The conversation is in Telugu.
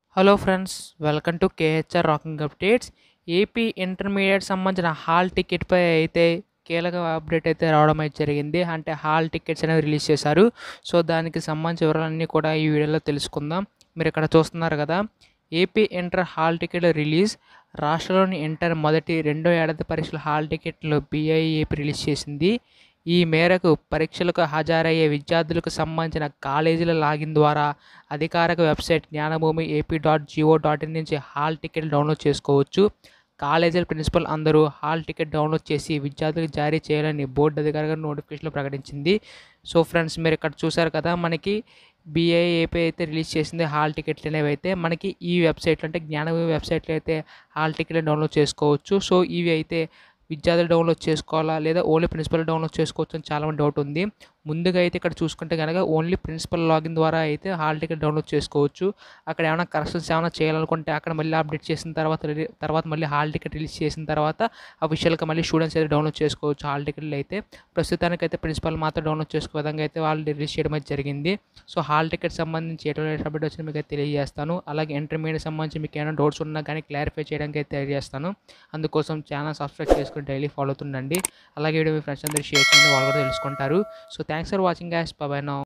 hello friends welcome to KHR rocking updates AP intermediate సంబంధించిన హాల్ టికెట్పై అయితే కీలక అప్డేట్ అయితే రావడం అయితే జరిగింది అంటే హాల్ టికెట్స్ అనేవి రిలీజ్ చేశారు సో దానికి సంబంధించిన వివరాలన్నీ కూడా ఈ వీడియోలో తెలుసుకుందాం మీరు ఇక్కడ చూస్తున్నారు కదా AP inter hall ticket release రాష్ట్రంలోని ఇంటర్ మొదటి రెండో ఏడాది పరీక్షల హాల్ టికెట్లు బీఐఏపీ రిలీజ్ చేసింది ఈ మేరకు పరీక్షలకు హాజరయ్యే విద్యార్థులకు సంబంధించిన కాలేజీల లాగిన్ ద్వారా అధికారిక website Jnanabhumi AP dot GO dot in నుంచి హాల్ టికెట్ డౌన్లోడ్ చేసుకోవచ్చు కాలేజీల ప్రిన్సిపల్ అందరూ హాల్ టికెట్ డౌన్లోడ్ చేసి విద్యార్థులకు జారీ చేయాలని బోర్డు అధికారిగా నోటిఫికేషన్లో ప్రకటించింది సో ఫ్రెండ్స్ మీరు ఇక్కడ చూసారు కదా మనకి బీఐఏపీ అయితే రిలీజ్ చేసింది హాల్ టికెట్లు అనేవి అయితే మనకి ఈ వెబ్సైట్లో అంటే జ్ఞానభూమి వెబ్సైట్లో అయితే హాల్ టికెట్లు డౌన్లోడ్ చేసుకోవచ్చు సో ఇవి అయితే విద్యార్థులు డౌన్లోడ్ చేసుకోవాలా లేదా ఓన్లీ ప్రిన్సిపల్ డౌన్లోడ్ చేసుకోవచ్చు అని చాలా మంది డౌట్ ఉంది ముందుగా అయితే ఇక్కడ చూసుకుంటే కనుక ఓన్లీ ప్రిన్సిపల్ లాగిన్ ద్వారా అయితే హాల్ టికెట్ డౌన్లోడ్ చేసుకోవచ్చు అక్కడ ఏమైనా కరెక్షన్స్ ఏమైనా చేయాలనుకుంటే అక్కడ మళ్ళీ అప్డేట్ చేసిన తర్వాత రిలీ- తర్వాత మళ్ళీ హాల్ టికెట్ రిలీజ్ చేసిన తర్వాత అఫీషియల్గా మళ్ళీ స్టూడెంట్స్ అయితే డౌన్లోడ్ చేసుకోవచ్చు హాల్ టికెట్లు అయితే ప్రస్తుతానికి అయితే ప్రిన్సిపల్ మాత్రం డౌన్లోడ్ చేసుకో విధంగా అయితే వాళ్ళు రిలీజ్ చేయడం అయితే జరిగింది సో హాల్ టికెట్ సంబంధించి ఎటువంటి అప్డేట్ వచ్చినా మీకు అయితే తెలియజేస్తాను అలాగే ఇంటర్మీడియట్ సంబంధించి మీకు ఏమైనా డౌట్స్ ఉన్నా కానీ క్లారిఫై చేయడానికి అయితే తెలియజేస్తాను అందుకోసం ఛానల్ సబ్స్క్రైబ్ చేసుకుని డైలీ ఫాలో అవుతుండండి అలాగే వీడియో మీ ఫ్రెండ్స్ అందరూ షేర్ చేయండి వాళ్ళు కూడా తెలుసుకుంటారు so thanks for watching guys bye now